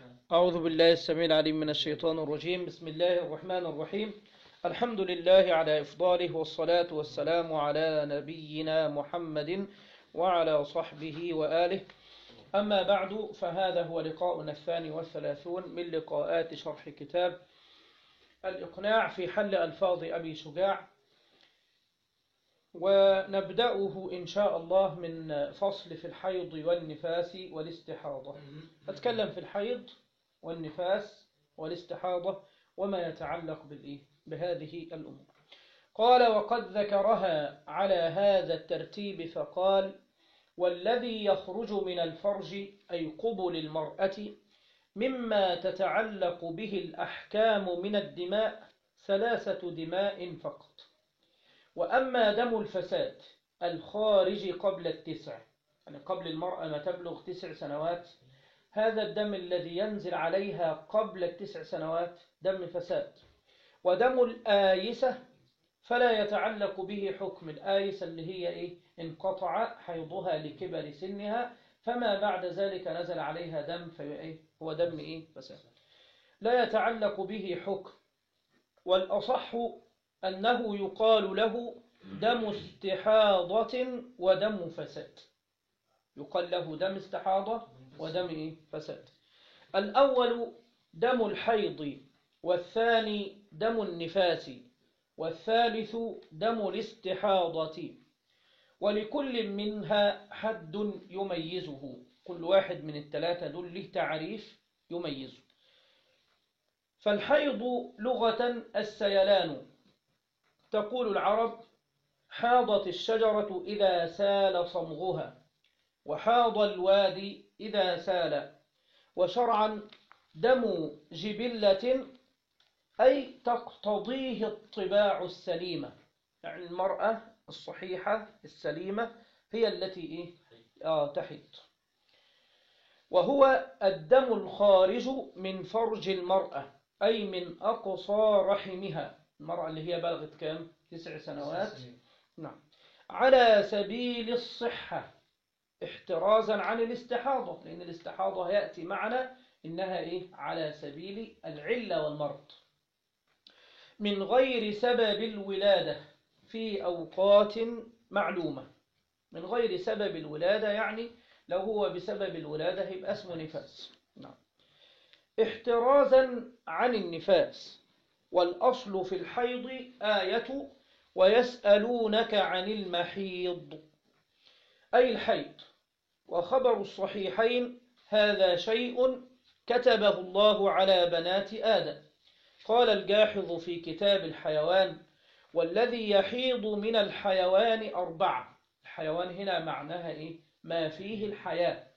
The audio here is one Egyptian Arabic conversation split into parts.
أعوذ بالله السميع العليم من الشيطان الرجيم بسم الله الرحمن الرحيم الحمد لله على إفضاله والصلاة والسلام على نبينا محمد وعلى صحبه وآله أما بعد فهذا هو لقاؤنا الثاني والثلاثون من لقاءات شرح كتاب الإقناع في حل ألفاظ أبي شجاع ونبدأه إن شاء الله من فصل في الحيض والنفاس والاستحاضة أتكلم في الحيض والنفاس والاستحاضة وما يتعلق بالإيه؟ بهذه الأمور قال وقد ذكرها على هذا الترتيب فقال والذي يخرج من الفرج أي قبل المرأة مما تتعلق به الأحكام من الدماء ثلاثة دماء فقط وأما دم الفساد الخارج قبل التسع يعني قبل المرأة ما تبلغ تسع سنوات هذا الدم الذي ينزل عليها قبل التسع سنوات دم فساد ودم الآيسة فلا يتعلق به حكم الآيسة اللي هي إيه؟ انقطع حيضها لكبر سنها فما بعد ذلك نزل عليها دم في هو دم إيه؟ فساد لا يتعلق به حكم والأصح أنه يقال له دم استحاضة ودم فساد يقال له دم استحاضة ودم إيه؟ فساد الأول دم الحيض والثاني دم النفاس والثالث دم الاستحاضة ولكل منها حد يميزه كل واحد من الثلاثة دول له تعريف يميزه فالحيض لغة السيلان تقول العرب حاضت الشجرة إذا سال صمغها وحاض الوادي إذا سال وشرعا دم جبلة أي تقتضيه الطباع السليمة يعني المرأة الصحيحة السليمة هي التي إيه؟ آه تحيض وهو الدم الخارج من فرج المرأة أي من أقصى رحمها المرأة اللي هي بلغت كام؟ تسع سنوات نعم على سبيل الصحة احترازا عن الاستحاضة لأن الاستحاضة يأتي معنا إنها إيه؟ على سبيل العلة والمرض من غير سبب الولادة في أوقات معلومة من غير سبب الولادة يعني لو هو بسبب الولادة يبقى اسمه نفاس نعم. احترازا عن النفاس والأصل في الحيض آية ويسألونك عن المحيض أي الحيض وخبر الصحيحين هذا شيء كتبه الله على بنات آدم قال الجاحظ في كتاب الحيوان والذي يحيض من الحيوان أربعة الحيوان هنا معناها إيه؟ ما فيه الحياة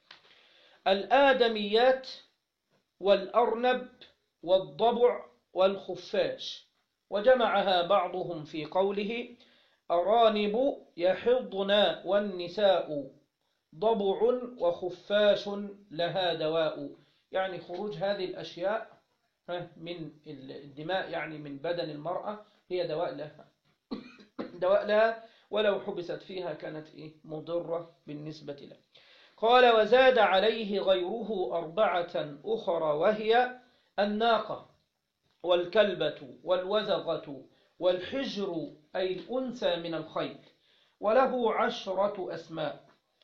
الآدميات والأرنب والضبع والخفاش وجمعها بعضهم في قوله أرانب يحضن والنساء ضبع وخفاش لها دواء يعني خروج هذه الأشياء من الدماء يعني من بدن المرأة هي دواء لها دواء لها ولو حبست فيها كانت إيه مضرة بالنسبة لها قال وزاد عليه غيره أربعة أخرى وهي الناقة والكلبة والوزغة والحجر أي الأنثى من الخيل وله عشرة أسماء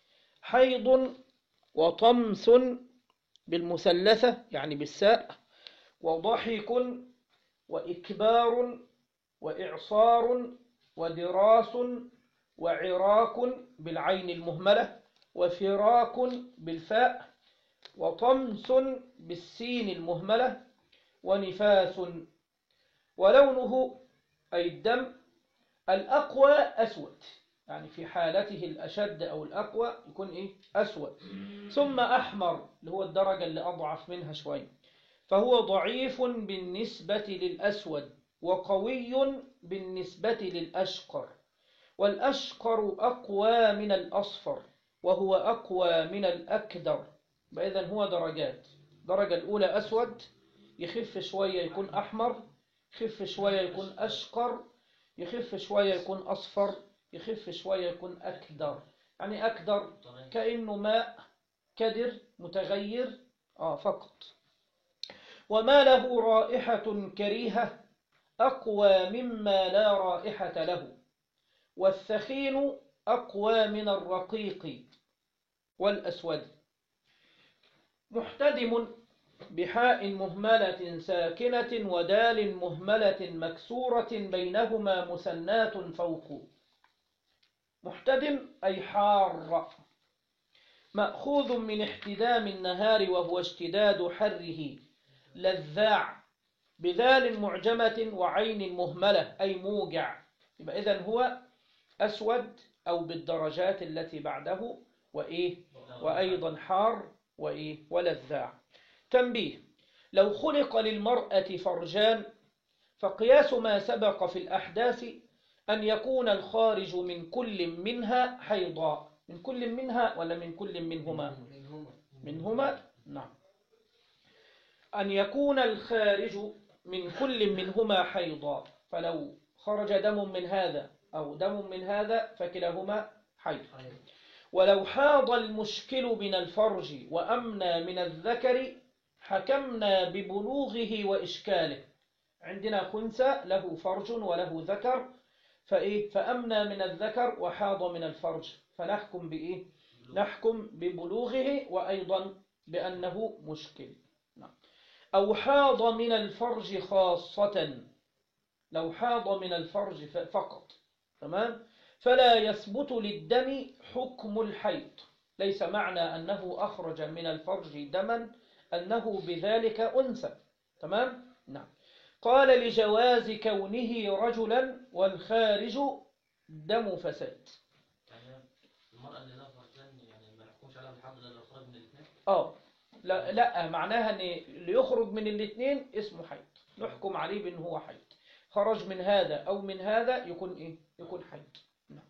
حيض وطمس بالمثلثة يعني بالساء وضحك وإكبار وإعصار ودراس وعراك بالعين المهملة وفراك بالفاء وطمس بالسين المهملة ونفاس ولونه أي الدم الأقوى أسود يعني في حالته الأشد أو الأقوى يكون إيه أسود ثم أحمر اللي هو الدرجة اللي أضعف منها شوية فهو ضعيف بالنسبة للأسود وقوي بالنسبة للأشقر والأشقر أقوى من الأصفر وهو أقوى من الأكدر فإذا هو درجات درجة الأولى أسود يخف شوية يكون أحمر يخف شوية يكون أشقر يخف شوية يكون أصفر يخف شوية يكون أكدر يعني أكدر كأنه ماء كدر متغير آه فقط وما له رائحة كريهة أقوى مما لا رائحة له والثخين أقوى من الرقيق والأسود محتدم بحاء مهملة ساكنة ودال مهملة مكسورة بينهما مسنات فوق محتدم أي حار مأخوذ من احتدام النهار وهو اشتداد حره لذاع بذال معجمة وعين مهملة أي موجع يبقى إذن هو أسود أو بالدرجات التي بعده وإيه وأيضا حار وإيه ولذاع تنبيه لو خلق للمرأة فرجان فقياس ما سبق في الأحداث أن يكون الخارج من كل منها حيضاء من كل منها ولا من كل منهما منهما نعم أن يكون الخارج من كل منهما حيضا فلو خرج دم من هذا أو دم من هذا فكلاهما حيض ولو حاض المشكل من الفرج وأمنى من الذكر حكمنا ببلوغه وإشكاله عندنا خنثى له فرج وله ذكر فإيه فأمنى من الذكر وحاض من الفرج فنحكم بإيه نحكم ببلوغه وأيضا بأنه مشكل نعم. أو حاض من الفرج خاصة لو حاض من الفرج فقط تمام فلا يثبت للدم حكم الحيض ليس معنى أنه أخرج من الفرج دما أنه بذلك أنثى تمام نعم قال لجواز كونه رجلا والخارج دم فساد المرأة اللي لها فرجان يعني ما نحكمش عليها بالحمد لله لو خرج من الاثنين اه لا لا معناها ان اللي يخرج من الاثنين اسمه حيض نحكم عليه بان هو حيض خرج من هذا او من هذا يكون ايه يكون حيض نعم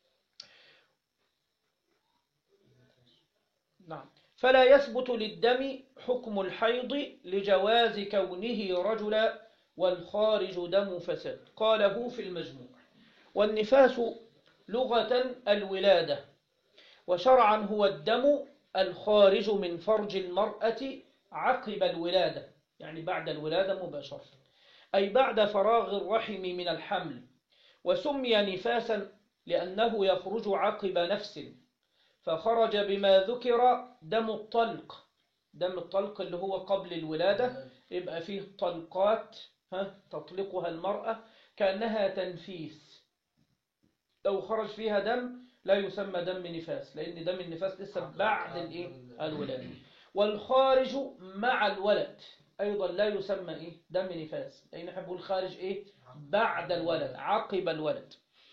نعم فلا يثبت للدم حكم الحيض لجواز كونه رجلا والخارج دم فساد قاله في المجموع والنفاس لغة الولادة وشرعا هو الدم الخارج من فرج المرأة عقب الولادة يعني بعد الولادة مباشرة أي بعد فراغ الرحم من الحمل وسمي نفاسا لأنه يخرج عقب نفس فخرج بما ذكر دم الطلق دم الطلق اللي هو قبل الولادة يبقى فيه طلقات ها تطلقها المرأة كأنها تنفيس لو خرج فيها دم لا يسمى دم نفاس لأن دم النفاس لسه بعد الإيه؟ الولادة والخارج مع الولد أيضا لا يسمى إيه؟ دم نفاس لأن نحب الخارج إيه؟ بعد الولد عقب الولد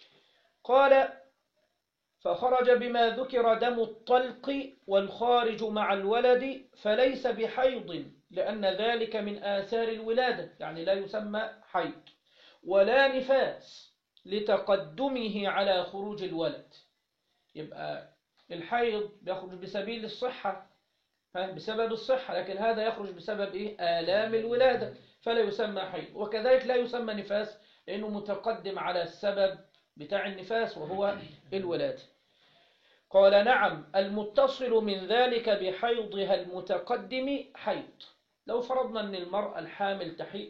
قال فخرج بما ذكر دم الطلق والخارج مع الولد فليس بحيض لأن ذلك من آثار الولادة يعني لا يسمى حيض ولا نفاس لتقدمه على خروج الولد يبقى الحيض بيخرج بسبيل الصحة بسبب الصحة لكن هذا يخرج بسبب إيه؟ آلام الولادة فلا يسمى حيض وكذلك لا يسمى نفاس لأنه متقدم على السبب بتاع النفاس وهو الولادة قال نعم المتصل من ذلك بحيضها المتقدم حيض لو فرضنا أن المرأة الحامل تحيض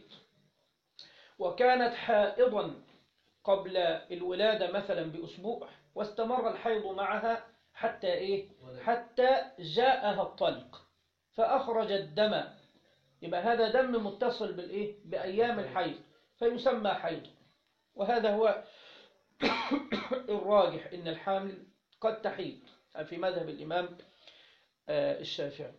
وكانت حائضا قبل الولادة مثلا بأسبوع واستمر الحيض معها حتى إيه؟ حتى جاءها الطلق فأخرج الدم يبقى هذا دم متصل بالإيه؟ بأيام الحيض فيسمى حيض وهذا هو الراجح إن الحامل قد تحيض في مذهب الإمام الشافعي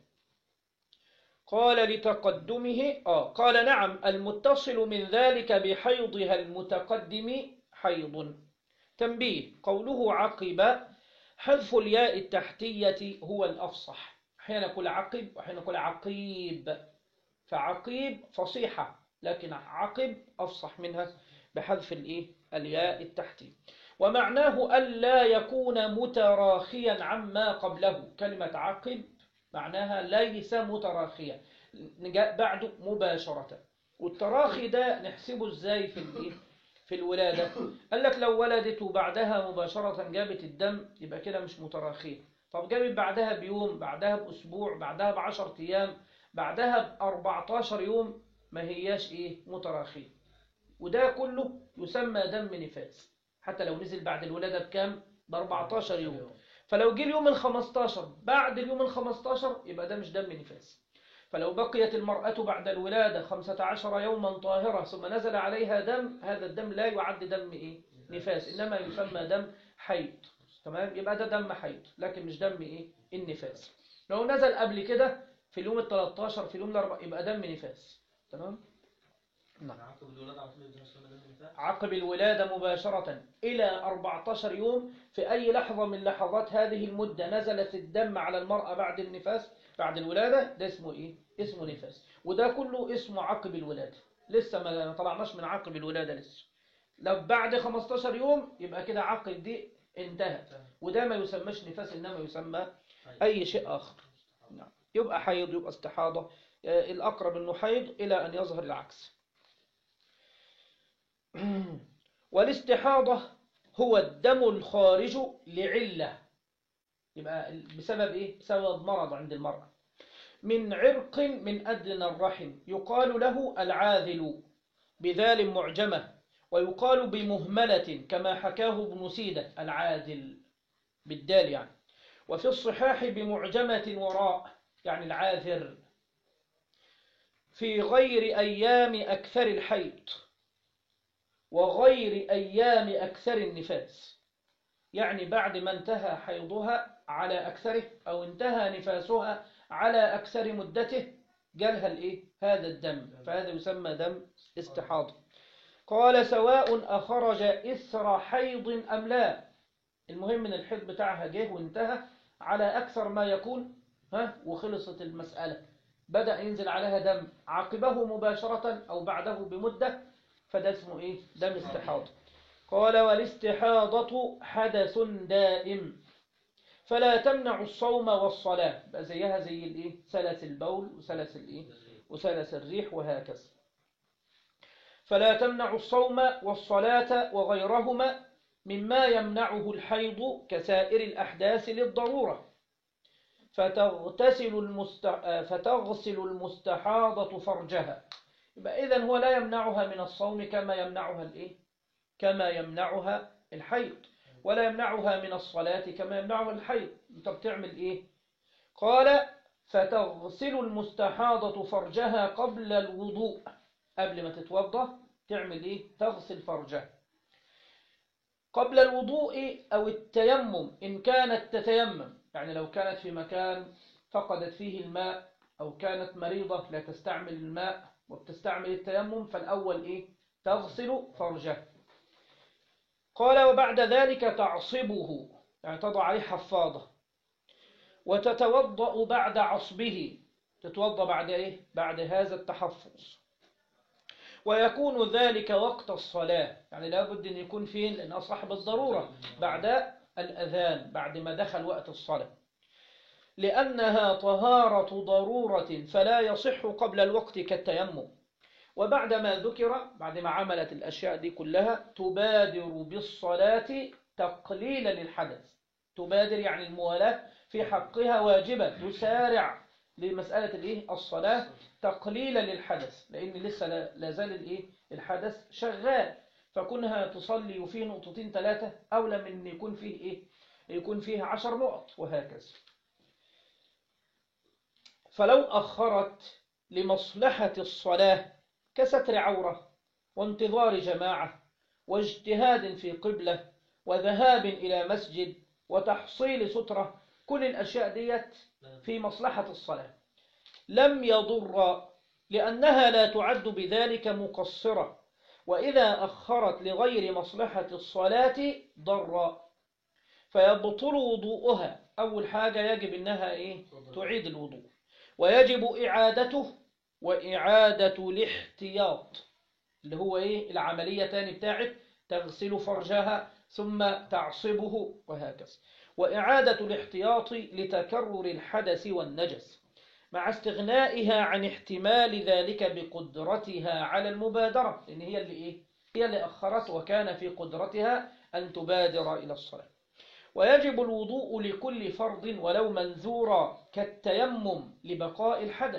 قال لتقدمه آه قال نعم المتصل من ذلك بحيضها المتقدم حيض تنبيه قوله عقب حذف الياء التحتية هو الأفصح أحيانا نقول عقب وأحيانا نقول عقيب فعقيب فصيحة لكن عقب أفصح منها بحذف الإيه الياء التحتية ومعناه ألا يكون متراخيا عما قبله كلمة عقب معناها ليس متراخيا بعد مباشرة والتراخي ده نحسبه ازاي في الايه في الولادة قال لك لو ولدت وبعدها مباشرة جابت الدم يبقى كده مش متراخية طب جابت بعدها بيوم بعدها بأسبوع بعدها بعشر أيام بعدها ب 14 يوم ما هياش ايه متراخية وده كله يسمى دم نفاس حتى لو نزل بعد الولادة بكام ب 14 يوم فلو جه اليوم ال 15 بعد اليوم ال 15 يبقى ده مش دم نفاس فلو بقيت المرأة بعد الولادة 15 يوما طاهرة ثم نزل عليها دم هذا الدم لا يعد دم إيه؟ نفاس إنما يسمى دم حيض تمام يبقى ده دم حيض لكن مش دم إيه؟ النفاس لو نزل قبل كده في اليوم ال 13 في اليوم الأربع يبقى دم نفاس تمام نعم عقب الولادة على طول يبدأ يسمى دم النفاس عقب الولادة مباشرة إلى 14 يوم في أي لحظة من لحظات هذه المدة نزلت الدم على المرأة بعد النفاس بعد الولادة ده اسمه إيه؟ اسمه نفاس وده كله اسمه عقب الولادة لسه ما طلعناش من عقب الولادة لسه لو بعد 15 يوم يبقى كده عقب دي انتهت وده ما يسمىش نفاس إنما يسمى أي شيء آخر نعم. يبقى حيض يبقى استحاضة آه، الأقرب أنه حيض إلى أن يظهر العكس والاستحاضة هو الدم الخارج لعلة يبقى بسبب إيه؟ بسبب مرض عند المرأة من عرق من أدنى الرحم يقال له العاذل بذال معجمة ويقال بمهملة كما حكاه ابن سيدة العاذل بالدال يعني وفي الصحاح بمعجمة وراء يعني العاذر في غير أيام أكثر الحيض وغير أيام أكثر النفاس يعني بعد ما انتهى حيضها على أكثره أو انتهى نفاسها على أكثر مدته جالها الإيه؟ هذا الدم فهذا يسمى دم استحاضة قال سواء أخرج إثر حيض أم لا المهم ان الحيض بتاعها جه وانتهى على أكثر ما يكون ها وخلصت المسألة بدأ ينزل عليها دم عقبه مباشرة أو بعده بمدة فده اسمه إيه؟ دم استحاضة قال والاستحاضة حدث دائم فلا تمنع الصوم والصلاة بقى زيها زي الإيه؟ سلس البول وسلس الإيه؟ وسلس الريح وهكذا فلا تمنع الصوم والصلاة وغيرهما مما يمنعه الحيض كسائر الأحداث للضرورة فتغتسل, المست... فتغسل المستحاضة فرجها يبقى إذن هو لا يمنعها من الصوم كما يمنعها الإيه؟ كما يمنعها الحيض ولا يمنعها من الصلاة كما يمنعها الحيض أنت بتعمل إيه قال فتغسل المستحاضة فرجها قبل الوضوء قبل ما تتوضأ تعمل إيه تغسل فرجها قبل الوضوء أو التيمم إن كانت تتيمم يعني لو كانت في مكان فقدت فيه الماء أو كانت مريضة لا تستعمل الماء وبتستعمل التيمم فالأول إيه تغسل فرجها قال وبعد ذلك تعصبه يعني تضع عليه حفاضة وتتوضأ بعد عصبه تتوضأ بعد إيه بعد هذا التحفظ ويكون ذلك وقت الصلاة يعني لابد أن يكون فين لأنها صاحب الضرورة بعد الأذان بعد ما دخل وقت الصلاة لأنها طهارة ضرورة فلا يصح قبل الوقت كالتيمم وبعد ما ذكر بعد ما عملت الأشياء دي كلها تبادر بالصلاة تقليلا للحدث تبادر يعني الموالاة في حقها واجبة تسارع لمسألة الإيه الصلاة تقليلا للحدث لأن لسه لا زال الإيه الحدث شغال فكونها تصلي وفيه نقطتين ثلاثة أولى من أن يكون فيه إيه يكون فيه عشر نقط وهكذا فلو أخرت لمصلحة الصلاة كستر عورة وانتظار جماعة واجتهاد في قبلة وذهاب إلى مسجد وتحصيل سترة كل الأشياء ديت في مصلحة الصلاة لم يضر لأنها لا تعد بذلك مقصرة وإذا أخرت لغير مصلحة الصلاة ضر فيبطل وضوءها أول حاجة يجب أنها إيه؟ تعيد الوضوء ويجب إعادته وإعادة الاحتياط اللي هو إيه العملية تاني بتاعت تغسل فرجها ثم تعصبه وهكذا وإعادة الاحتياط لتكرر الحدث والنجس مع استغنائها عن احتمال ذلك بقدرتها على المبادرة لأن هي اللي إيه؟ هي اللي أخرت وكان في قدرتها أن تبادر إلى الصلاة ويجب الوضوء لكل فرض ولو منذورا كالتيمم لبقاء الحدث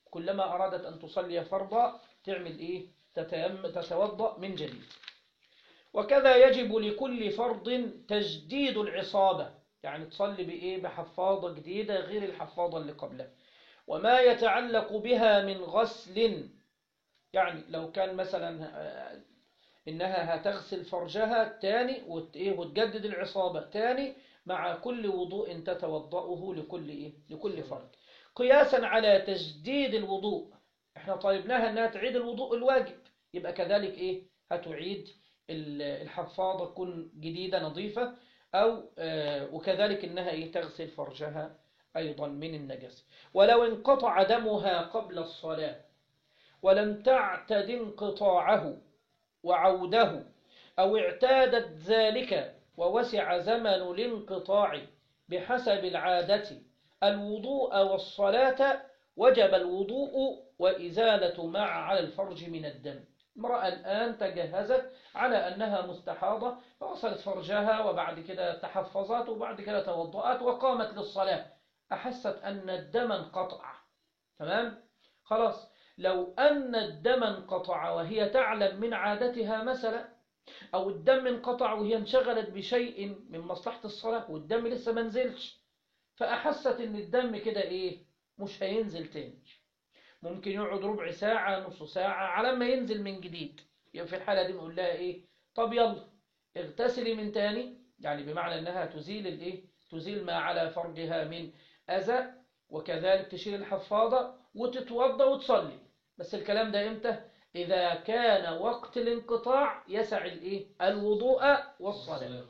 كلما أرادت أن تصلي فرضا تعمل إيه تتيم تتوضأ من جديد وكذا يجب لكل فرض تجديد العصابة يعني تصلي بإيه بحفاضة جديدة غير الحفاضة اللي قبلها وما يتعلق بها من غسل يعني لو كان مثلا آه، إنها هتغسل فرجها تاني وت- إيه وتجدد العصابة تاني مع كل وضوء تتوضأه لكل إيه لكل فرض قياسا على تجديد الوضوء احنا طالبناها انها تعيد الوضوء الواجب يبقى كذلك ايه هتعيد ال- الحفاضة تكون جديدة نظيفة او آه، وكذلك انها ايه تغسل فرجها ايضا من النجاسة ولو انقطع دمها قبل الصلاة ولم تعتد انقطاعه وعوده أو اعتادت ذلك ووسع زمن الانقطاع بحسب العادة الوضوء والصلاة وجب الوضوء وإزالة ما على الفرج من الدم امرأة الآن تجهزت على أنها مستحاضة فغسلت فرجها وبعد كده تحفظت وبعد كده توضأت وقامت للصلاة أحست أن الدم انقطع تمام خلاص لو أن الدم انقطع وهي تعلم من عادتها مثلا أو الدم انقطع وهي انشغلت بشيء من مصلحة الصلاة والدم لسه ما نزلش فأحست إن الدم كده إيه مش هينزل تاني ممكن يقعد ربع ساعة نص ساعة على ما ينزل من جديد يبقى في الحالة دي نقول لها إيه طب يلا اغتسلي من تاني يعني بمعنى إنها تزيل الإيه تزيل ما على فرجها من أذى وكذلك تشيل الحفاضة وتتوضى وتصلي بس الكلام ده إمتى إذا كان وقت الانقطاع يسع الإيه الوضوء والصلاة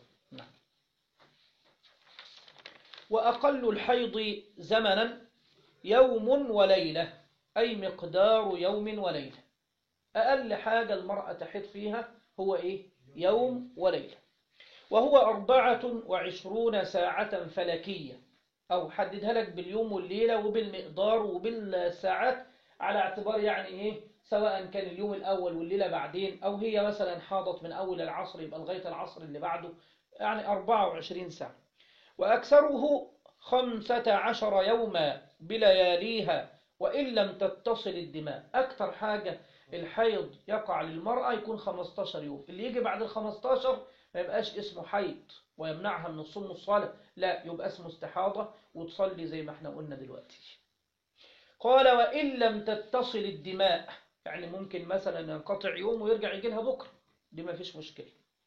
وأقل الحيض زمنا يوم وليلة أي مقدار يوم وليلة أقل حاجة المرأة تحيض فيها هو إيه يوم وليلة وهو أربعة وعشرون ساعة فلكية أو حددها لك باليوم والليلة وبالمقدار وبالساعات على اعتبار يعني إيه سواء كان اليوم الأول والليلة بعدين أو هي مثلا حاضت من أول العصر يبقى لغاية العصر اللي بعده يعني 24 ساعة وأكثره خمسة عشر يوما بلياليها وإن لم تتصل الدماء أكثر حاجة الحيض يقع للمرأة يكون 15 يوم اللي يجي بعد ال 15 ما يبقاش اسمه حيض ويمنعها من الصوم والصلاة لا يبقى اسمه استحاضة وتصلي زي ما احنا قلنا دلوقتي قال وإن لم تتصل الدماء يعني ممكن مثلا ينقطع يوم ويرجع يجي لها بكرة دي ما فيش مشكلة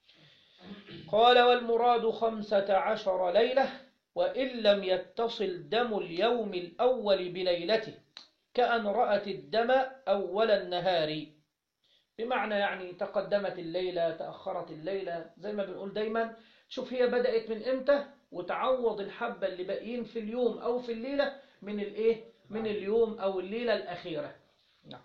قال والمراد خمسة عشر ليلة وإن لم يتصل دم اليوم الأول بليلته كأن رأت الدم أول النهار بمعنى يعني تقدمت الليلة تأخرت الليلة زي ما بنقول دايما شوف هي بدأت من إمتى وتعوض الحبة اللي باقيين في اليوم أو في الليلة من الإيه من اليوم أو الليلة الأخيرة نعم.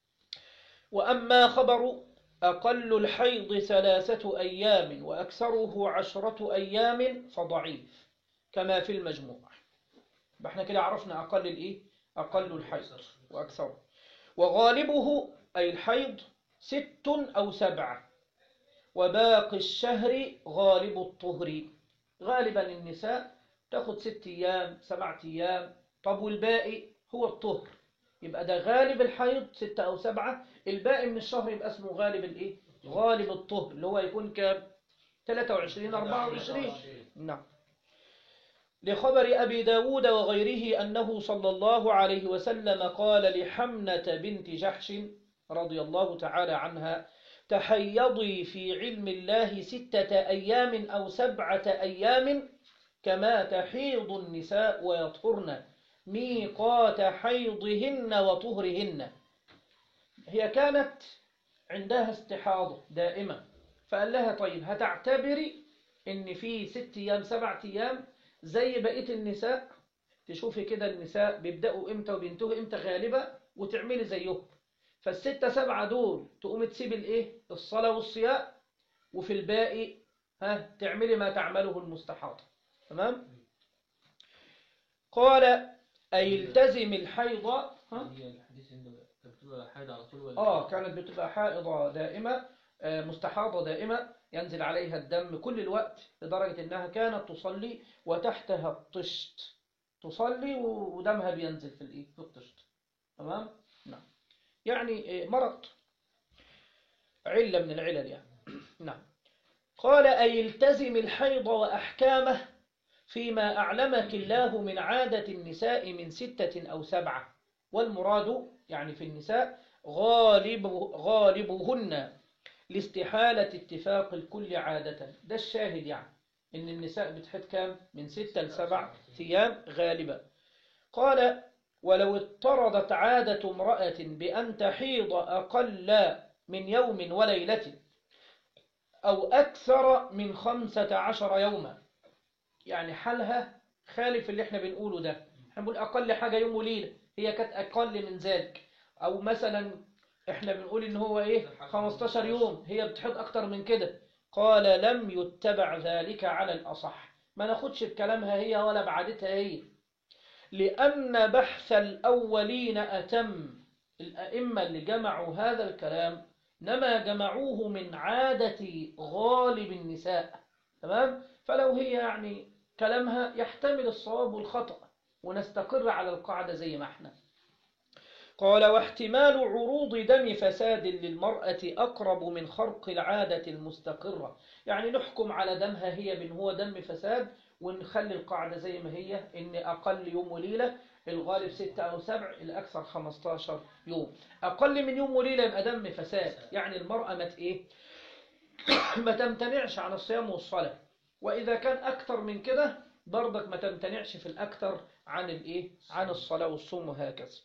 وأما خبر أقل الحيض ثلاثة أيام وأكثره عشرة أيام فضعيف كما في المجموع احنا كده عرفنا أقل الإيه أقل الحيض وأكثره وغالبه أي الحيض ست أو سبعة وباقي الشهر غالب الطهر غالبا النساء تاخد ست أيام سبعة أيام طب والباقي هو الطهر يبقى ده غالب الحيض ستة أو سبعة الباقي من الشهر يبقى اسمه غالب الإيه غالب الطهر اللي هو يكون كام 23 24 نعم لخبر أبي داود وغيره أنه صلى الله عليه وسلم قال لحمنة بنت جحش رضي الله تعالى عنها تحيضي في علم الله ستة أيام أو سبعة أيام كما تحيض النساء ويطهرن ميقات حيضهن وطهرهن هي كانت عندها استحاضة دائمة فقال لها طيب هتعتبري ان في ست ايام سبعة ايام زي بقية النساء تشوفي كده النساء بيبدأوا امتى وبينتهوا امتى غالبة وتعملي زيهم فالستة سبعة دول تقوم تسيب الايه الصلاة والصيام وفي الباقي ها تعملي ما تعمله المستحاضة تمام قال أي التزم الحيض ها هي الحديث انه كانت بتبقى حايض على طول ولا آه كانت بتبقى حائضة دائمة آه، مستحاضة دائمة ينزل عليها الدم كل الوقت لدرجة أنها كانت تصلي وتحتها الطشت تصلي ودمها بينزل في الإيه في الطشت تمام نعم يعني إيه، مرض علة من العلل يعني نعم قال أي التزم الحيض وأحكامه فيما أعلمك الله من عادة النساء من ستة أو سبعة والمراد يعني في النساء غالب غالبهن لاستحالة اتفاق الكل عادة ده الشاهد يعني إن النساء بتحد كام من ستة لسبع أيام غالبا قال ولو اضطردت عادة امرأة بأن تحيض أقل من يوم وليلة أو أكثر من خمسة عشر يوما يعني حالها خالف اللي احنا بنقوله ده احنا بنقول أقل حاجة يوم وليلة هي كانت أقل من ذلك أو مثلا احنا بنقول ان هو ايه 15 يوم هي بتحيض أكتر من كده قال لم يتبع ذلك على الأصح ما ناخدش بكلامها هي ولا بعادتها هي لأن بحث الأولين أتم الأئمة اللي جمعوا هذا الكلام نما جمعوه من عادة غالب النساء تمام فلو هي يعني كلامها يحتمل الصواب والخطأ ونستقر على القاعدة زي ما احنا قال واحتمال عروض دم فساد للمرأة أقرب من خرق العادة المستقرة يعني نحكم على دمها هي بأن هو دم فساد ونخلي القاعدة زي ما هي إن أقل يوم وليلة الغالب ستة أو سبع الأكثر 15 يوم أقل من يوم وليلة يبقى دم فساد يعني المرأة مت إيه ما تمتنعش عن الصيام والصلاة وإذا كان أكثر من كده برضك ما تمتنعش في الأكثر عن الإيه عن الصلاة والصوم وهكذا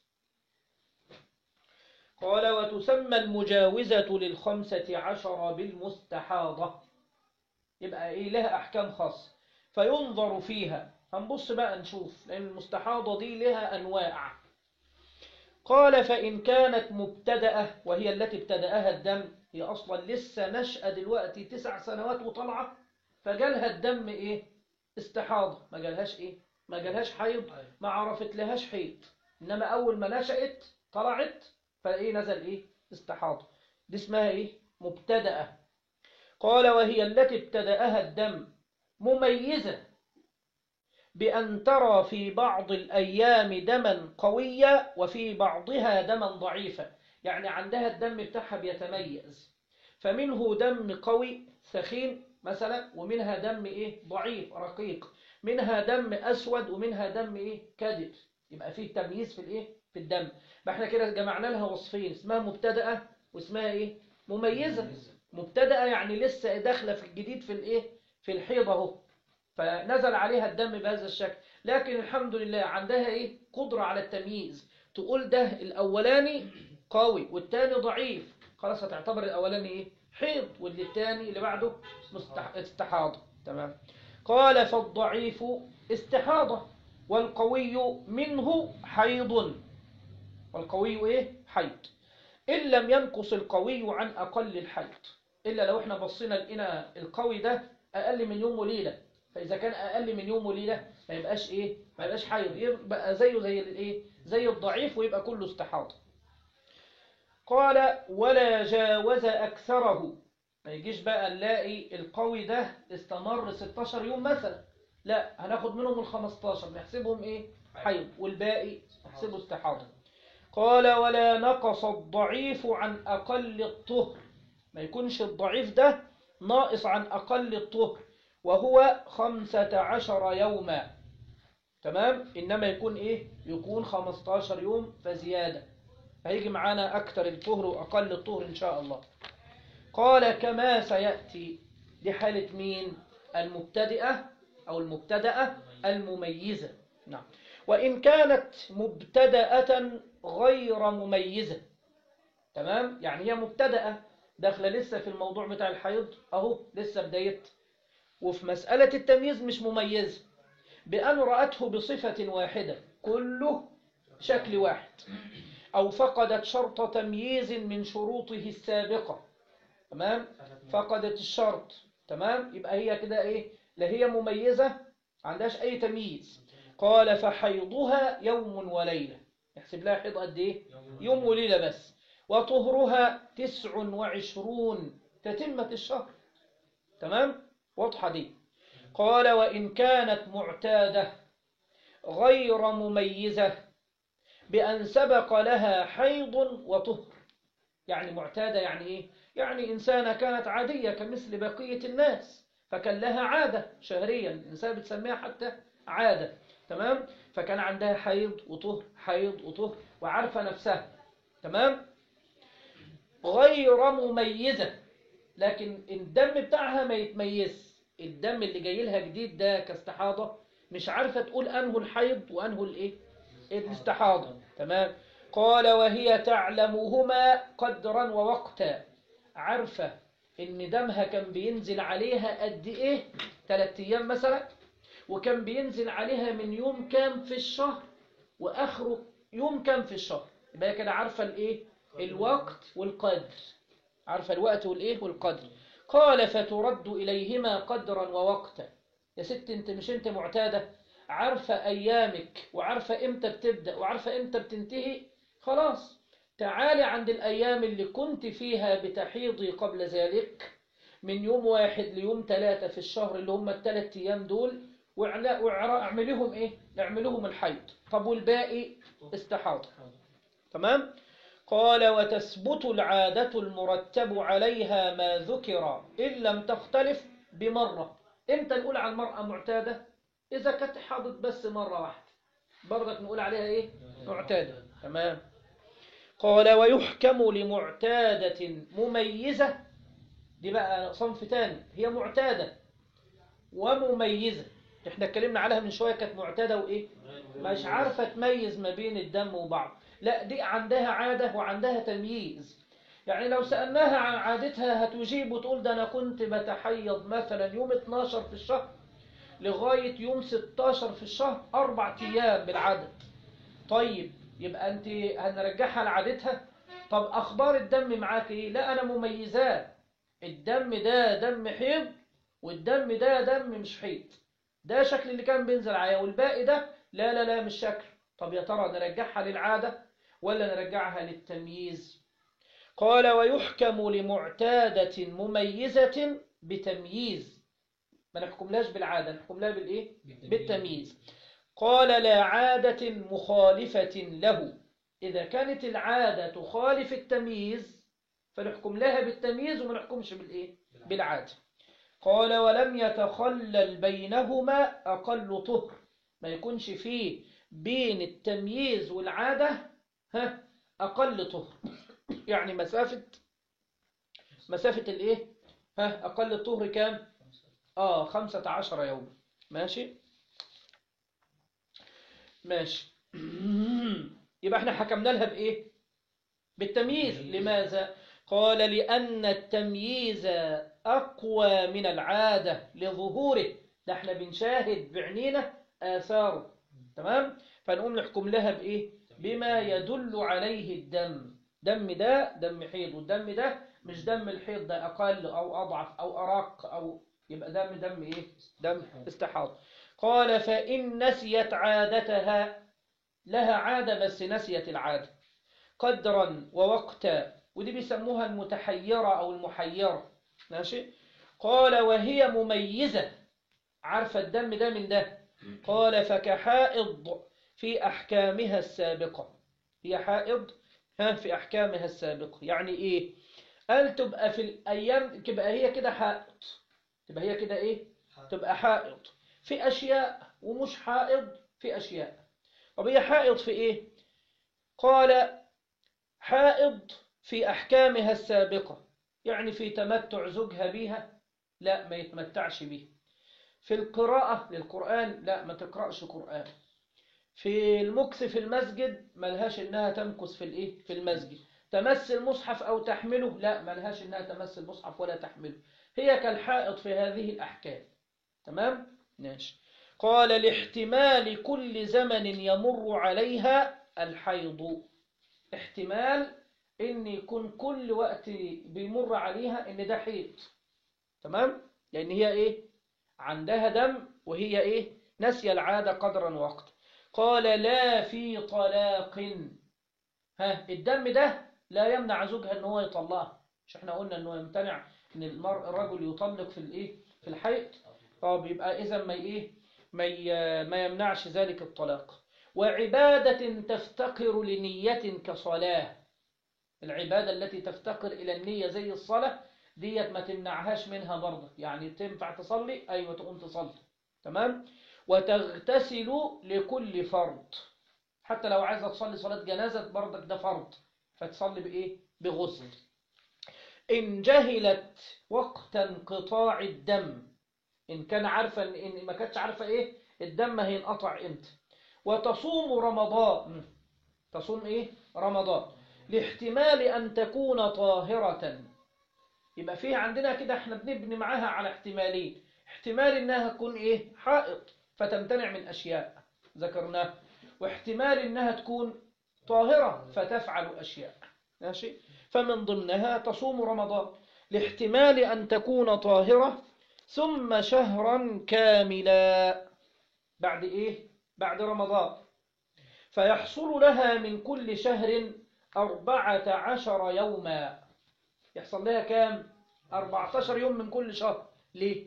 قال وتسمى المجاوزة للخمسة عشر بالمستحاضة يبقى إيه لها أحكام خاصة فينظر فيها هنبص بقى نشوف لأن المستحاضة دي لها أنواع قال فإن كانت مبتدأة وهي التي ابتدأها الدم هي أصلا لسه نشأة دلوقتي تسع سنوات وطلعة فجالها الدم إيه استحاضة ما جالهاش إيه ما جالهاش حيض ما عرفت لهاش حيض إنما أول ما نشأت طلعت فإيه نزل إيه استحاضة دي اسمها إيه مبتدأة قال وهي التي ابتدأها الدم مميزة بأن ترى في بعض الأيام دما قويا وفي بعضها دما ضعيفا يعني عندها الدم بتاعها بيتميز فمنه دم قوي سخين مثلا ومنها دم إيه ضعيف رقيق منها دم أسود ومنها دم إيه كدر يبقى فيه تمييز في الإيه في الدم ما احنا كده جمعنا لها وصفين اسمها مبتدأة واسمها إيه مميزة مبتدأة يعني لسه داخلة في الجديد في الإيه في الحيض اهو فنزل عليها الدم بهذا الشكل لكن الحمد لله عندها ايه قدرة على التمييز تقول ده الاولاني قوي والتاني ضعيف خلاص هتعتبر الاولاني ايه حيض واللي التاني اللي بعده مستح... استحاضة تمام قال فالضعيف استحاضة والقوي منه حيض والقوي ايه حيض إن لم ينقص القوي عن أقل الحيض إلا لو احنا بصينا لقينا القوي ده أقل من يوم وليلة فإذا كان أقل من يوم وليلة ما يبقاش إيه ما يبقاش حيض يبقى زيه زي الإيه زي الضعيف ويبقى كله استحاضة قال ولا جاوز أكثره ما يجيش بقى نلاقي القوي ده استمر 16 يوم مثلا لا هناخد منهم ال 15 نحسبهم إيه حيض والباقي نحسبه استحاضة قال ولا نقص الضعيف عن أقل الطهر ما يكونش الضعيف ده ناقص عن أقل الطهر وهو خمسة عشر يوما تمام إنما يكون إيه يكون خمستاشر يوم فزيادة هيجي معانا أكثر الطهر وأقل الطهر إن شاء الله قال كما سيأتي لحالة مين المبتدئة أو المبتدأة المميزة نعم وإن كانت مبتدأة غير مميزة تمام يعني هي مبتدأة داخلة لسه في الموضوع بتاع الحيض أهو لسه بداية وفي مسألة التمييز مش مميزة بأن رأته بصفة واحدة كله شكل واحد أو فقدت شرط تمييز من شروطه السابقة تمام فقدت الشرط تمام يبقى هي كده إيه لا هي مميزة عندهاش أي تمييز قال فحيضها يوم وليلة يحسب لها حيض قد إيه يوم وليلة بس وطهرها تسع وعشرون تتمة الشهر تمام واضحة دي قال وإن كانت معتادة غير مميزة بأن سبق لها حيض وطهر يعني معتادة يعني إيه؟ يعني إنسانة كانت عادية كمثل بقية الناس فكان لها عادة شهريا الإنسان بتسميها حتى عادة تمام فكان عندها حيض وطهر حيض وطهر وعارفة نفسها تمام غير مميزة لكن الدم بتاعها ما يتميز الدم اللي جاي لها جديد ده كاستحاضة مش عارفة تقول أنه الحيض وأنه الإيه الاستحاضة تمام قال وهي تعلمهما قدرا ووقتا عارفة إن دمها كان بينزل عليها قد إيه ثلاث أيام مثلا وكان بينزل عليها من يوم كام في الشهر وآخره يوم كام في الشهر يبقى هي كده عارفة الإيه الوقت والقدر عارفة الوقت والإيه والقدر قال فترد إليهما قدرا ووقتا يا ست انت مش انت معتادة عارفة أيامك وعارفة إمتى بتبدأ وعارفة إمتى بتنتهي خلاص تعالي عند الأيام اللي كنت فيها بتحيضي قبل ذلك من يوم واحد ليوم ثلاثة في الشهر اللي هم الثلاث أيام دول واعلا- واعرا- اعمليهم إيه؟ اعمليهم الحيض طب والباقي استحاضة تمام؟ قال وتثبت العادة المرتب عليها ما ذكر إن لم تختلف بمرة امتى نقول على المرأة معتادة إذا كانت حاضت بس مرة واحدة برضك نقول عليها إيه معتادة تمام قال ويحكم لمعتادة مميزة دي بقى صنف تاني هي معتادة ومميزة احنا اتكلمنا عليها من شوية كانت معتادة وإيه مش عارفة تميز ما بين الدم وبعض لا دي عندها عادة وعندها تمييز يعني لو سألناها عن عادتها هتجيب وتقول ده أنا كنت بتحيض مثلا يوم 12 في الشهر لغاية يوم 16 في الشهر أربع أيام بالعدد طيب يبقى أنت هنرجعها لعادتها طب أخبار الدم معاك إيه لا أنا مميزاه الدم ده دم حيض والدم ده دم مش حيض ده شكل اللي كان بينزل عليها والباقي ده لا لا لا مش شكل طب يا ترى نرجعها للعادة ولا نرجعها للتمييز قال ويحكم لمعتادة مميزة بتمييز ما نحكملاش بالعادة نحكم لها بالإيه؟ بالتمييز قال لا عادة مخالفة له إذا كانت العادة تخالف التمييز فنحكم لها بالتمييز وما نحكمش بالإيه؟ بالعادة قال ولم يتخلل بينهما أقل طهر ما يكونش فيه بين التمييز والعادة ها أقل طهر يعني مسافة مسافة الإيه ها أقل الطهر كام آه خمسة عشر يوم ماشي ماشي يبقى احنا حكمنا لها بإيه بالتمييز لماذا قال لأن التمييز أقوى من العادة لظهوره ده احنا بنشاهد بعنينا آثاره تمام فنقوم نحكم لها بإيه بما يدل عليه الدم دم ده دم حيض والدم ده مش دم الحيض ده أقل أو أضعف أو أرق أو يبقى دم دم إيه دم استحاض قال فإن نسيت عادتها لها عادة بس نسيت العادة قدرا ووقتا ودي بيسموها المتحيرة أو المحيرة ماشي قال وهي مميزة عارفة الدم ده من ده قال فكحائض في أحكامها السابقة هي حائض ها في أحكامها السابقة يعني إيه قال تبقى في الأيام تبقى هي كده حائض تبقى هي كده إيه تبقى حائض في أشياء ومش حائض في أشياء طب هي حائض في إيه قال حائض في أحكامها السابقة يعني في تمتع زوجها بيها لا ما يتمتعش بيه في القراءة للقرآن لا ما تقرأش قرآن في المكث في المسجد ملهاش إنها تمكث في الإيه في المسجد تمس المصحف أو تحمله لا ملهاش إنها تمس المصحف ولا تحمله هي كالحائط في هذه الأحكام تمام ماشي قال لاحتمال كل زمن يمر عليها الحيض احتمال ان يكون كل وقت بيمر عليها ان ده حيض تمام لان هي ايه عندها دم وهي ايه نسي العادة قدرا وقت قال لا في طلاق ها الدم ده لا يمنع زوجها ان هو يطلقها مش احنا قلنا انه يمتنع ان المرء الرجل يطلق في الايه في الحيض طب يبقى اذا ما ايه ما ي- ما يمنعش ذلك الطلاق وعبادة تفتقر لنية كصلاة العبادة التي تفتقر إلى النية زي الصلاة ديت ما تمنعهاش منها برضه يعني تنفع تصلي أيوة تقوم تصلي تمام وتغتسل لكل فرض حتى لو عايزة تصلي صلاة جنازة برضك ده فرض فتصلي بإيه بغسل إن جهلت وقت انقطاع الدم إن كان عارفة إن ما كانتش عارفة إيه الدم هينقطع إمتى وتصوم رمضان تصوم إيه رمضان لاحتمال أن تكون طاهرة يبقى فيه عندنا كده احنا بنبني معاها على احتمالين احتمال انها تكون ايه حائط فتمتنع من اشياء ذكرناه واحتمال انها تكون طاهرة فتفعل اشياء ماشي فمن ضمنها تصوم رمضان لاحتمال ان تكون طاهرة ثم شهرا كاملا بعد ايه بعد رمضان فيحصل لها من كل شهر أربعة عشر يوما يحصل لها كام 14 يوم من كل شهر ليه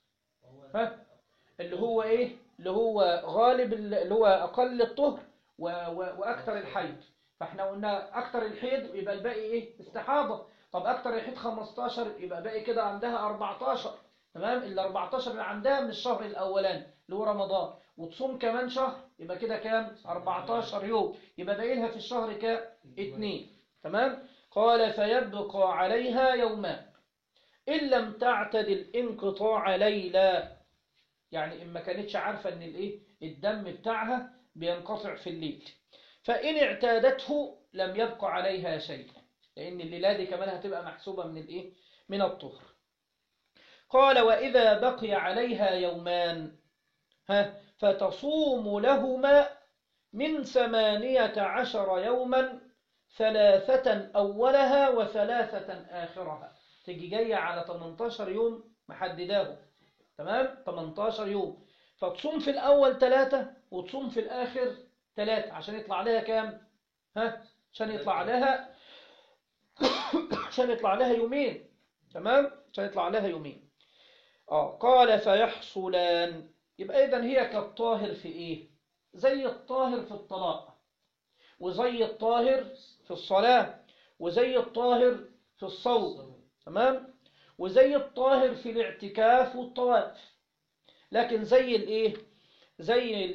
ها اللي هو ايه اللي هو غالب اللي هو اقل الطهر و... و... واكثر الحيض فاحنا قلنا اكثر الحيض يبقى الباقي ايه استحاضه طب اكثر الحيض 15 يبقى باقي كده عندها 14 تمام ال 14 اللي عندها من الشهر الاولاني اللي هو رمضان وتصوم كمان شهر يبقى كده كام 14 يوم يبقى باقي لها في الشهر كام 2 تمام قال فيبقى عليها يومان إن لم تعتدل انقطاع ليلا يعني إن ما كانتش عارفة إن الإيه الدم بتاعها بينقطع في الليل فإن اعتادته لم يبقى عليها شيء لأن الليلة دي كمان هتبقى محسوبة من الإيه من الطهر قال وإذا بقي عليها يومان ها فتصوم لهما من ثمانية عشر يوما ثلاثة أولها وثلاثة آخرها تيجي جاية على 18 يوم محدداه تمام 18 يوم فتصوم في الأول ثلاثة وتصوم في الآخر ثلاثة عشان يطلع لها كام ها عشان يطلع لها عشان يطلع لها يومين تمام عشان يطلع لها يومين اه قال فيحصلان يبقى إذن هي كالطاهر في إيه زي الطاهر في الطلاق وزي الطاهر في الصلاة وزي الطاهر في الصوم تمام وزي الطاهر في الاعتكاف والطواف لكن زي الايه زي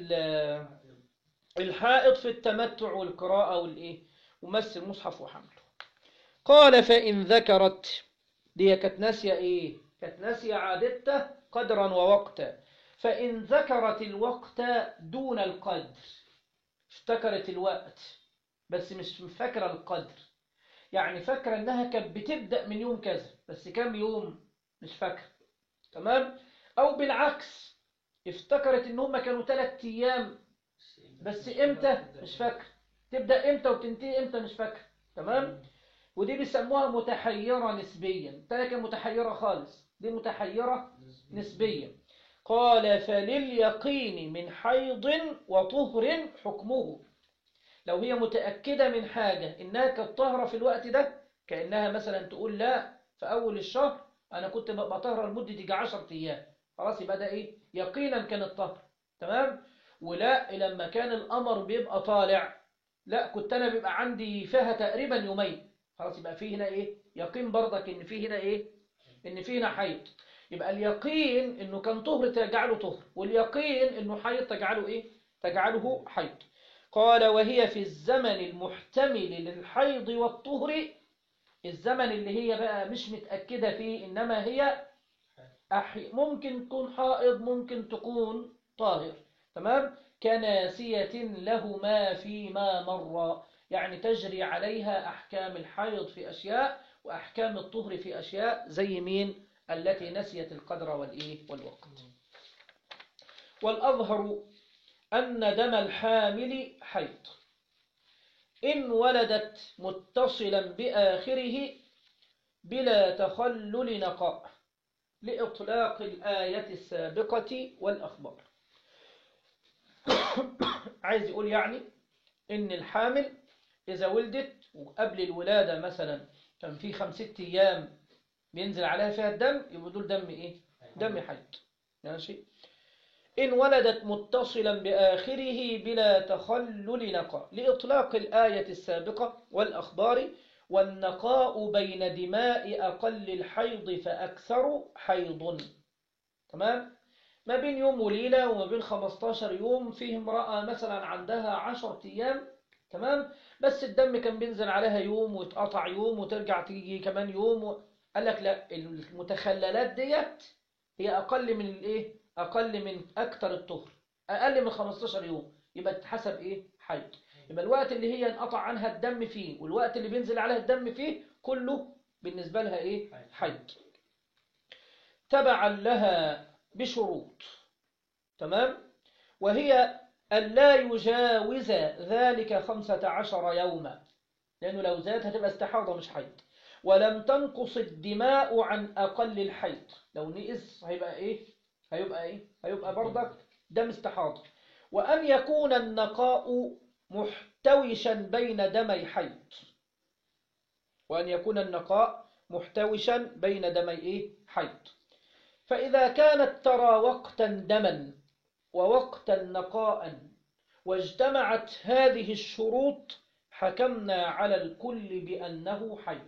الحائط في التمتع والقراءة والايه ومس المصحف وحمله قال فإن ذكرت دي كانت ناسية ايه كانت ناسية عادته قدرا ووقتا فإن ذكرت الوقت دون القدر افتكرت الوقت بس مش فاكرة القدر يعني فاكرة انها كانت بتبدأ من يوم كذا بس كام يوم مش فاكرة تمام او بالعكس افتكرت ان هم كانوا ثلاث ايام بس امتى مش فاكرة تبدأ امتى وتنتهي امتى مش فاكرة تمام ودي بيسموها متحيرة نسبيا التانية كانت متحيرة خالص دي متحيرة نسبيا قال فلليقين من حيض وطهر حكمه لو هي متأكدة من حاجة إنها كانت طاهرة في الوقت ده كأنها مثلا تقول لا في أول الشهر أنا كنت ببقى طاهرة لمدة يجي 10 أيام خلاص يبقى ده إيه يقينا كانت طاهرة تمام ولا لما كان القمر بيبقى طالع لا كنت أنا بيبقى عندي فيها تقريبا يومين خلاص يبقى فيه هنا إيه يقين برضك إن فيه هنا إيه إن فيه هنا حيض يبقى اليقين إنه كان طهر تجعله طهر واليقين إنه حيض تجعله إيه تجعله حيض قال وهي في الزمن المحتمل للحيض والطهر الزمن اللي هي بقى مش متأكدة فيه إنما هي أحي... ممكن تكون حائض ممكن تكون طاهر تمام كناسية لهما فيما مر يعني تجري عليها أحكام الحيض في أشياء وأحكام الطهر في أشياء زي مين التي نسيت القدر والإيه والوقت والأظهر أن دم الحامل حيض إن ولدت متصلا بآخره بلا تخلل نقاء لإطلاق الآية السابقة والأخبار عايز يقول يعني إن الحامل إذا ولدت وقبل الولادة مثلا كان في خمسة أيام بينزل عليها فيها الدم يبقى دول دم إيه؟ دم حيض ماشي إن ولدت متصلا بآخره بلا تخلل نقاء لإطلاق الآية السابقة والأخبار والنقاء بين دماء أقل الحيض فأكثر حيض تمام ما بين يوم وليلة وما بين 15 يوم فيه امرأة مثلا عندها 10 أيام تمام بس الدم كان بينزل عليها يوم ويتقطع يوم وترجع تيجي كمان يوم و... قال لك لا المتخللات ديت هي أقل من الإيه أقل من أكثر الطهر أقل من 15 يوم يبقى تتحسب إيه حيض يبقى الوقت اللي هي انقطع عنها الدم فيه والوقت اللي بينزل عليها الدم فيه كله بالنسبة لها إيه حيض تبعا لها بشروط تمام وهي أن لا يجاوز ذلك خمسة عشر يوما لأنه لو زاد هتبقى استحاضة مش حيض ولم تنقص الدماء عن أقل الحيض لو نقص هيبقى إيه هيبقى إيه هيبقى برضك دم استحاضة وأن يكون النقاء محتوشا بين دمي حيض وأن يكون النقاء محتوشا بين دمي إيه حيض فإذا كانت ترى وقتا دما ووقتا نقاء واجتمعت هذه الشروط حكمنا على الكل بأنه حيض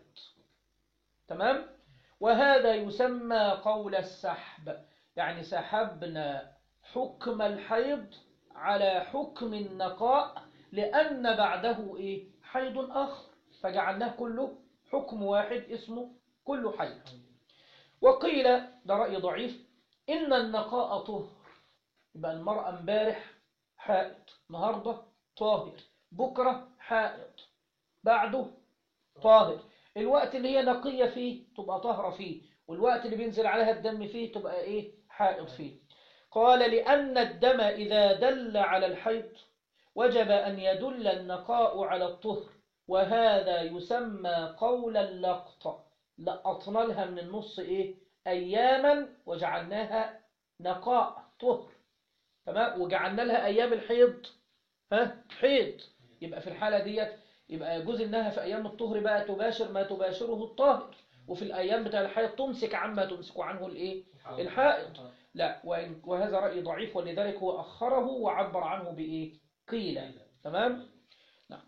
تمام وهذا يسمى قول السحب يعني سحبنا حكم الحيض على حكم النقاء لأن بعده إيه حيض آخر فجعلناه كله حكم واحد اسمه كله حيض وقيل ده رأي ضعيف إن النقاء طهر يبقى المرأة امبارح حائض النهاردة طاهر بكرة حائض بعده طاهر الوقت اللي هي نقية فيه تبقى طاهرة فيه والوقت اللي بينزل عليها الدم فيه تبقى إيه حائض فيه قال لأن الدم إذا دل على الحيض وجب أن يدل النقاء على الطهر وهذا يسمى قول اللقط لقطنا لها من النص إيه أياما وجعلناها نقاء طهر تمام وجعلنا لها أيام الحيض ها حيض يبقى في الحالة ديت يبقى يجوز إنها في أيام الطهر بقى تباشر ما تباشره الطاهر وفي الأيام بتاع الحيض تمسك عما تمسك عنه الإيه الحائض لا وإن- وهذا رأي ضعيف ولذلك هو أخره وعبر عنه بإيه قيل تمام نعم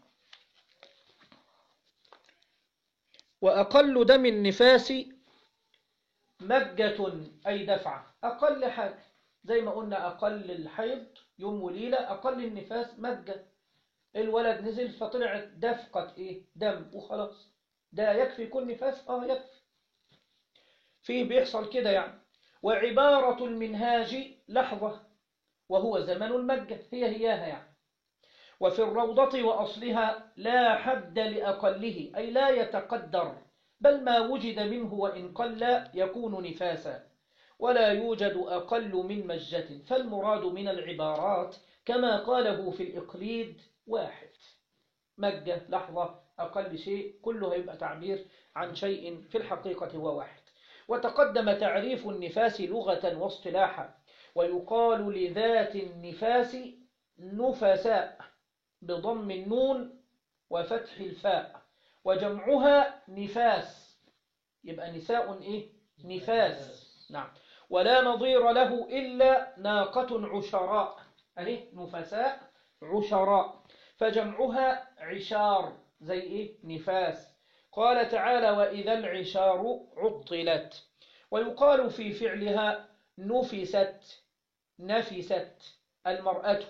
وأقل دم النفاس مجة أي دفعة أقل حاجة زي ما قلنا أقل الحيض يوم وليلة أقل النفاس مجة الولد نزل فطلعت دفقة إيه دم وخلاص ده يكفي كل نفاس آه يكفي فيه بيحصل كده يعني وعبارة المنهاج لحظة وهو زمن المجة هي هياها يعني وفي الروضة وأصلها لا حد لأقله أي لا يتقدر بل ما وجد منه وإن قل يكون نفاسا ولا يوجد أقل من مجة فالمراد من العبارات كما قاله في الإقليد واحد مجة لحظة أقل شيء كله يبقى تعبير عن شيء في الحقيقة هو واحد وتقدم تعريف النفاس لغة واصطلاحا ويقال لذات النفاس نفساء بضم النون وفتح الفاء وجمعها نفاس يبقى نساء إيه؟ نفاس نعم ولا نظير له إلا ناقة عشراء أهي نفساء عشراء فجمعها عشار زي إيه؟ نفاس قال تعالى وإذا العشار عطلت ويقال في فعلها نفست نفست المرأة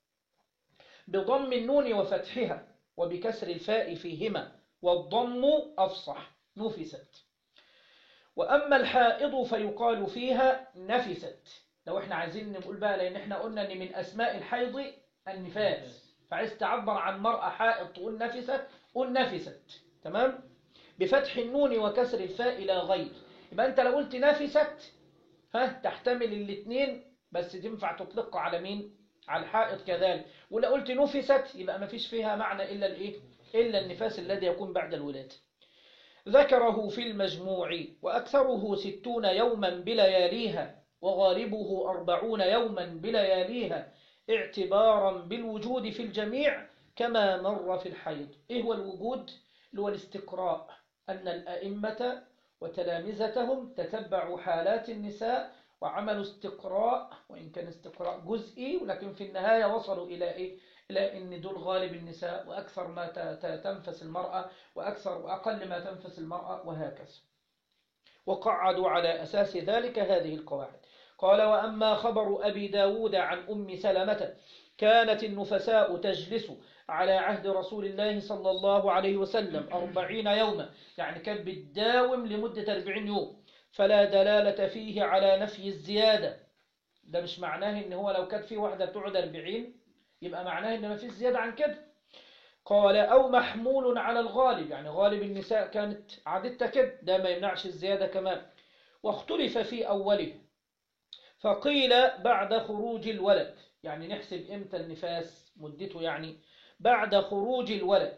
بضم النون وفتحها وبكسر الفاء فيهما والضم أفصح نفست وأما الحائض فيقال فيها نفست لو احنا عايزين نقول بقى لأن احنا قلنا أن من أسماء الحيض النفاس فعايز تعبر عن مرأة حائض تقول نفست قول نفست تمام بفتح النون وكسر الفاء إلى غير يبقى أنت لو قلت نفست ها تحتمل الاثنين بس تنفع تطلق على مين على الحائض كذلك ولو قلت نفست يبقى ما فيش فيها معنى إلا الإيه إلا النفاس الذي يكون بعد الولادة ذكره في المجموع وأكثره ستون يوما بلياليها وغالبه أربعون يوما بلياليها اعتبارا بالوجود في الجميع كما مر في الحيض إيه هو الوجود؟ اللي هو الاستقراء أن الأئمة وتلامذتهم تتبعوا حالات النساء وعملوا استقراء وإن كان استقراء جزئي ولكن في النهاية وصلوا إلى إيه؟ إلى أن دول غالب النساء وأكثر ما ت- ت- تنفس المرأة وأكثر وأقل ما تنفس المرأة وهكذا وقعدوا على أساس ذلك هذه القواعد قال وأما خبر أبي داود عن أم سلمة كانت النفساء تجلس على عهد رسول الله صلى الله عليه وسلم أربعين يوما يعني كانت بتداوم لمدة أربعين يوم فلا دلالة فيه على نفي الزيادة ده مش معناه ان هو لو كانت في واحدة بتقعد 40 يبقى معناه ان ما فيش زيادة عن كده قال او محمول على الغالب يعني غالب النساء كانت عادتها كده ده ما يمنعش الزيادة كمان واختلف في اوله فقيل بعد خروج الولد يعني نحسب امتى النفاس مدته يعني بعد خروج الولد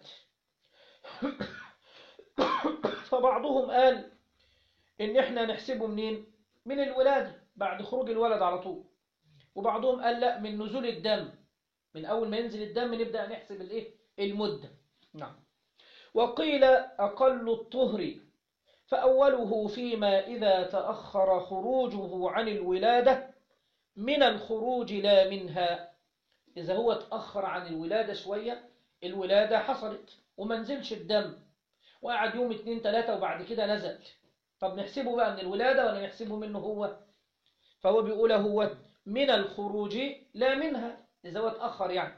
فبعضهم قال ان احنا نحسبه منين من الولادة بعد خروج الولد على طول وبعضهم قال لا من نزول الدم من اول ما ينزل الدم نبدأ نحسب الايه المدة نعم وقيل اقل الطهر فاوله فيما اذا تأخر خروجه عن الولادة من الخروج لا منها اذا هو تأخر عن الولادة شوية الولادة حصلت وما نزلش الدم وقعد يوم اتنين تلاتة وبعد كده نزل طب نحسبه بقى من الولادة ولا نحسبه منه هو فهو بيقول هو من الخروج لا منها إذا هو اتأخر يعني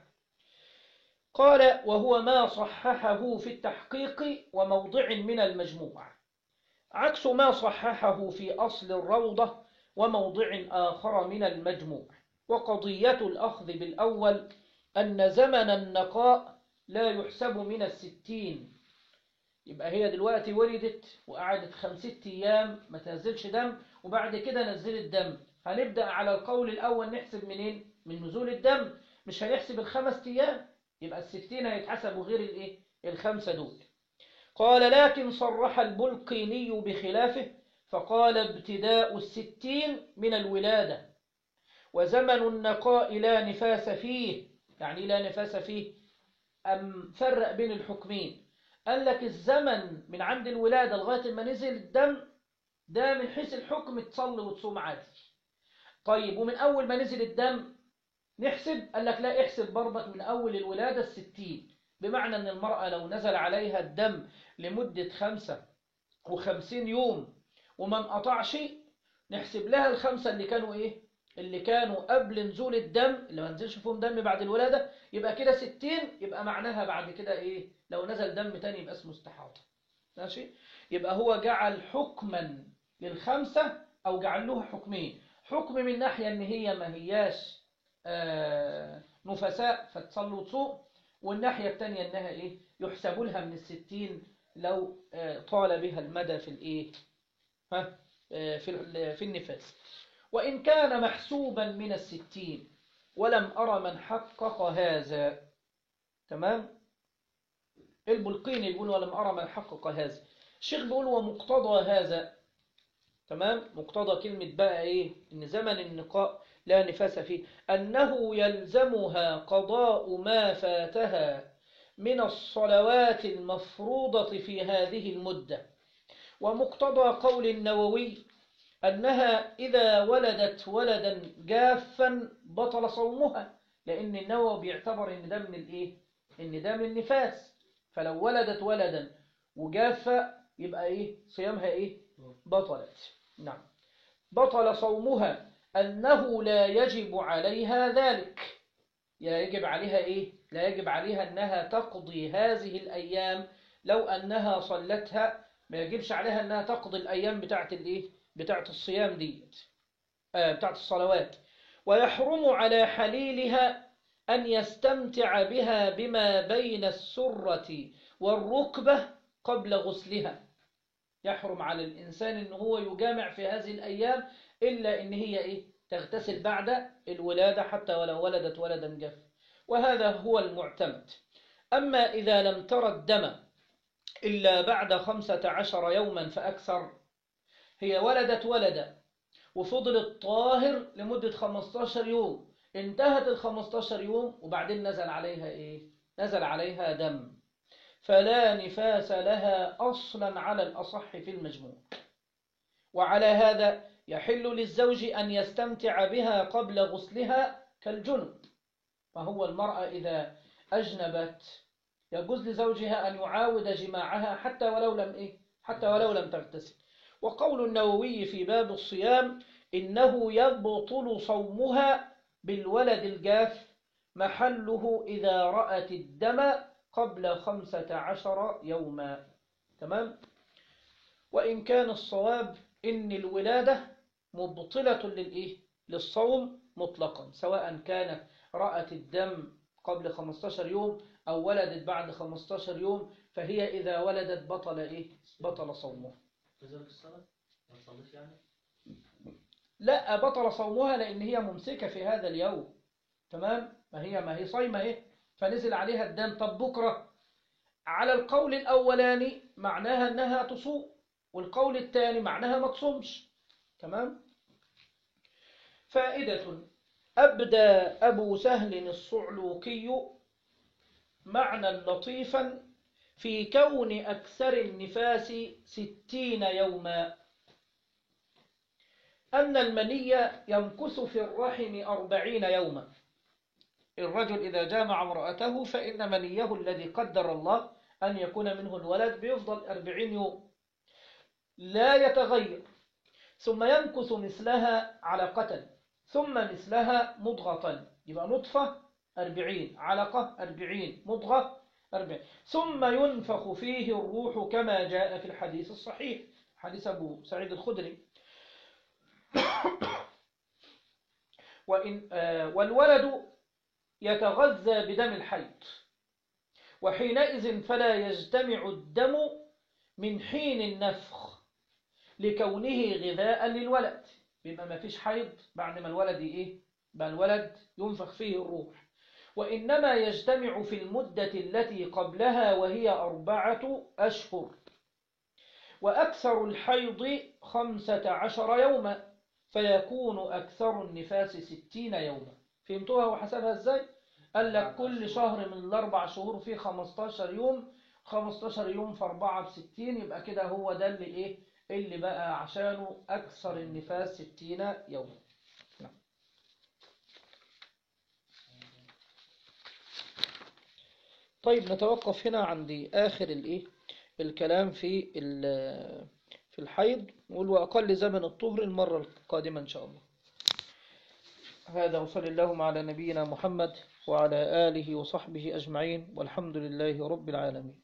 قال وهو ما صححه في التحقيق وموضع من المجموع عكس ما صححه في أصل الروضة وموضع آخر من المجموع وقضية الأخذ بالأول أن زمن النقاء لا يحسب من الستين يبقى هي دلوقتي ولدت وقعدت خمسة أيام ما تنزلش دم وبعد كده نزلت دم هنبدأ على القول الأول نحسب منين؟ من نزول الدم مش هنحسب الخمس أيام يبقى الستين هيتحسبوا غير الإيه؟ الخمسة دول قال لكن صرح البلقيني بخلافه فقال ابتداء الستين من الولادة وزمن النقاء لا نفاس فيه يعني لا نفاس فيه أم فرق بين الحكمين قال لك الزمن من عند الولادة لغاية ما نزل الدم ده من حيث الحكم تصلي وتصوم عادي طيب ومن أول ما نزل الدم نحسب قال لك لا احسب برضك من أول الولادة الستين بمعنى أن المرأة لو نزل عليها الدم لمدة خمسة وخمسين يوم وما انقطعش نحسب لها الخمسة اللي كانوا إيه اللي كانوا قبل نزول الدم اللي ما نزلش فيهم دم بعد الولادة يبقى كده ستين يبقى معناها بعد كده إيه لو نزل دم تاني يبقى اسمه استحاضة ماشي يبقى هو جعل حكما للخمسة أو جعل لها حكمين حكم من ناحية إن هي ما هياش آه نفساء فتصلوا وتصوم والناحية التانية إنها إيه يحسب لها من الستين لو آه طال بها المدى في الإيه ها آه في في النفاس وإن كان محسوبا من الستين ولم أرى من حقق هذا تمام البلقيني يقول ولم أرى من حقق هذا الشيخ بيقول ومقتضى هذا تمام مقتضى كلمة بقى إيه إن زمن النقاء لا نفاس فيه أنه يلزمها قضاء ما فاتها من الصلوات المفروضة في هذه المدة ومقتضى قول النووي أنها إذا ولدت ولدا جافا بطل صومها لأن النووي بيعتبر إن ده من الإيه؟ إن ده من النفاس فلو ولدت ولدا وجافة يبقى إيه؟ صيامها إيه؟ بطلت نعم بطل صومها أنه لا يجب عليها ذلك لا يجب عليها إيه؟ لا يجب عليها أنها تقضي هذه الأيام لو أنها صلتها ما يجبش عليها أنها تقضي الأيام بتاعت الإيه؟ بتاعت الصيام ديت آه بتاعت الصلوات ويحرم على حليلها أن يستمتع بها بما بين السرة والركبة قبل غسلها يحرم على الإنسان أن هو يجامع في هذه الأيام إلا أن هي إيه؟ تغتسل بعد الولادة حتى ولو ولدت ولدا جف وهذا هو المعتمد أما إذا لم ترى الدم إلا بعد خمسة عشر يوما فأكثر هي ولدت ولدا وفضلت طاهر لمدة 15 يوم انتهت ال 15 يوم وبعدين نزل عليها إيه؟ نزل عليها دم فلا نفاس لها أصلا على الأصح في المجموع وعلى هذا يحل للزوج أن يستمتع بها قبل غسلها كالجنب فهو المرأة إذا أجنبت يجوز لزوجها أن يعاود جماعها حتى ولو لم إيه؟ حتى ولو لم تغتسل وقول النووي في باب الصيام إنه يبطل صومها بالولد الجاف محله إذا رأت الدم قبل خمسة عشر يوما تمام وإن كان الصواب إن الولادة مبطلة للإيه؟ للصوم مطلقا سواء كانت رأت الدم قبل 15 يوم أو ولدت بعد 15 يوم فهي إذا ولدت بطل إيه؟ بطل صومها كذلك الصلاة ما تصليش يعني لا بطل صومها لأن هي ممسكة في هذا اليوم تمام ما هي ما هي صايمة إيه فنزل عليها الدم طب بكرة على القول الأولاني معناها أنها تصوم والقول الثاني معناها ما تصومش تمام فائدة أبدى أبو سهل الصعلوكي معنى لطيفا في كون أكثر النفاس ستين يوما أن المني يمكث في الرحم أربعين يوما الرجل إذا جامع امرأته فإن منيه الذي قدر الله أن يكون منه الولد بيفضل أربعين يوم لا يتغير ثم يمكث مثلها علقة ثم مثلها مضغة يبقى نطفة أربعين علقة أربعين مضغة أربعين ثم ينفخ فيه الروح كما جاء في الحديث الصحيح حديث أبو سعيد الخدري وإن آه والولد يتغذى بدم الحيض وحينئذ فلا يجتمع الدم من حين النفخ لكونه غذاء للولد بيبقى ما فيش حيض بعد ما الولد ايه بقى الولد ينفخ فيه الروح وإنما يجتمع في المدة التي قبلها وهي أربعة أشهر وأكثر الحيض خمسة عشر يوما فيكون أكثر النفاس ستين يوما فهمتوها وحسبها ازاي؟ قال لك كل شهر من الأربع شهور فيه 15 يوم 15 يوم في 4 في 60 يبقى كده هو ده اللي إيه اللي بقى عشانه أكثر النفاس 60 يوما نعم. طيب نتوقف هنا عند آخر الإيه الكلام في في الحيض نقول وأقل زمن الطهر المرة القادمة إن شاء الله هذا وصلى اللهم على نبينا محمد وعلى آله وصحبه أجمعين والحمد لله رب العالمين